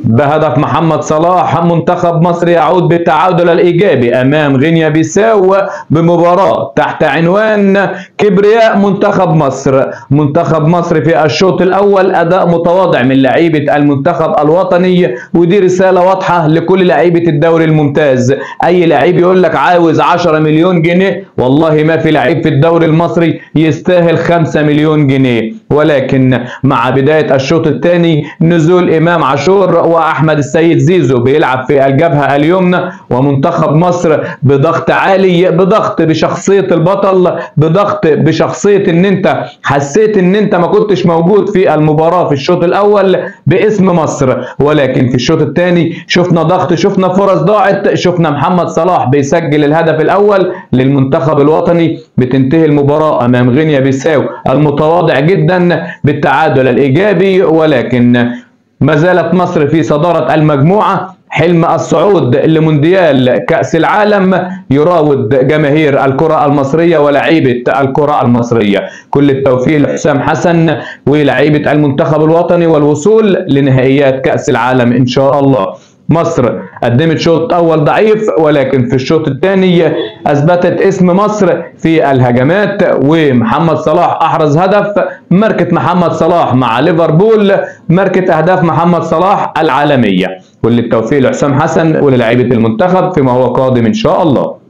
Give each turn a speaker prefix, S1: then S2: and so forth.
S1: بهدف محمد صلاح منتخب مصر يعود بالتعادل الإيجابي أمام غينيا بيساو بمباراة تحت عنوان كبرياء منتخب مصر منتخب مصر في الشوط الأول أداء متواضع من لعيبة المنتخب الوطني ودي رسالة واضحة لكل لعيبة الدوري الممتاز أي لعيب يقول لك عاوز 10 مليون جنيه والله ما في لعيب في الدوري المصري يستاهل 5 مليون جنيه ولكن مع بداية الشوط الثاني نزول إمام عاشور واحمد السيد زيزو بيلعب في الجبهه اليمنى ومنتخب مصر بضغط عالي بضغط بشخصيه البطل بضغط بشخصيه ان انت حسيت ان انت ما كنتش موجود في المباراه في الشوط الاول باسم مصر ولكن في الشوط الثاني شفنا ضغط شفنا فرص ضاعت شفنا محمد صلاح بيسجل الهدف الاول للمنتخب الوطني بتنتهي المباراه امام غينيا بيساو المتواضع جدا بالتعادل الايجابي ولكن ما زالت مصر في صدارة المجموعة حلم الصعود لمونديال كأس العالم يراود جماهير الكرة المصرية ولاعيبة الكرة المصرية كل التوفيق لحسام حسن ولاعيبة المنتخب الوطني والوصول لنهائيات كأس العالم إن شاء الله مصر قدمت شوط اول ضعيف ولكن في الشوط الثاني اثبتت اسم مصر في الهجمات ومحمد صلاح احرز هدف ماركه محمد صلاح مع ليفربول ماركه اهداف محمد صلاح العالميه كل التوفيق لحسام حسن وللاعيبه المنتخب فيما هو قادم ان شاء الله